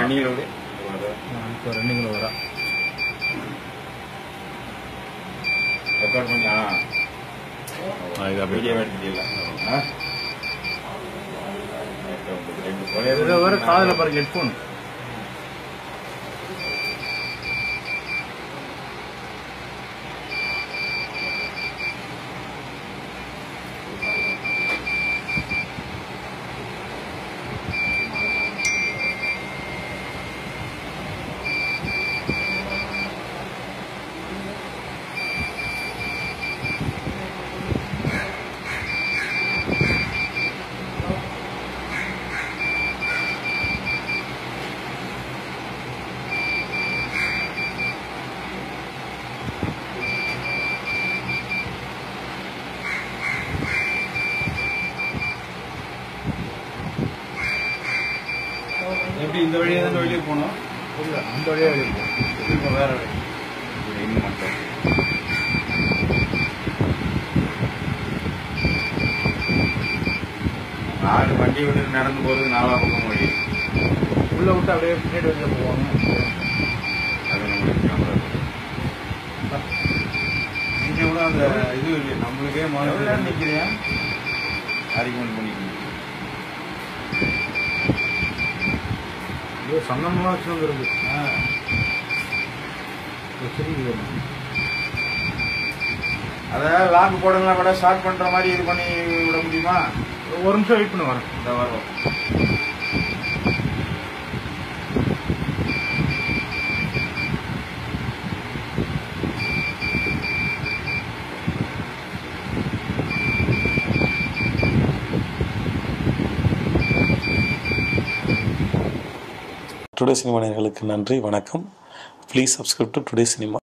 ரன்னிங்கில் இப்போ ரன்னிங்கில் வரா ரெக்கார்ட் பண்ணி ஆ இது அப்படியே வீடியோ எடுத்துட்டீங்களா ஆ ரெண்டு phone இதில் வர காதில் பாருங்க ஹெட்ஃபோன் எப்படி இந்த வழியா தான் வெளியே போனோம் இல்லை அந்த வழியாக இருக்கும் இப்போ வேற வழி இன்னும் மட்டும் நாலு வண்டி விட்டு நடந்து போறது நாலா பக்கம் வழி உள்ளே விட்டு அப்படியே பின்னாடி வெளியே போவாங்க அது நம்மளுக்கு ஞாபகம் இருக்கு. இங்க கூட அந்த இது இல்லையா நம்மளுக்கே முதல்ல நிக்கிறேன் ஆர்குமெண்ட் பண்ணிக்கணும் ஐயோ சங்கமாக வச்சுருந்துருக்கு ஆ சரி அதை லாக் போடலாம் கூட ஸ்டார்ட் பண்ற மாதிரி இது பண்ணி விட முடியுமா ஒரு நிமிஷம் வெயிட் பண்ண வரேன் இந்த வரும் டுடே சினிமா நேயர்களுக்கு நன்றி வணக்கம் please subscribe to today cinema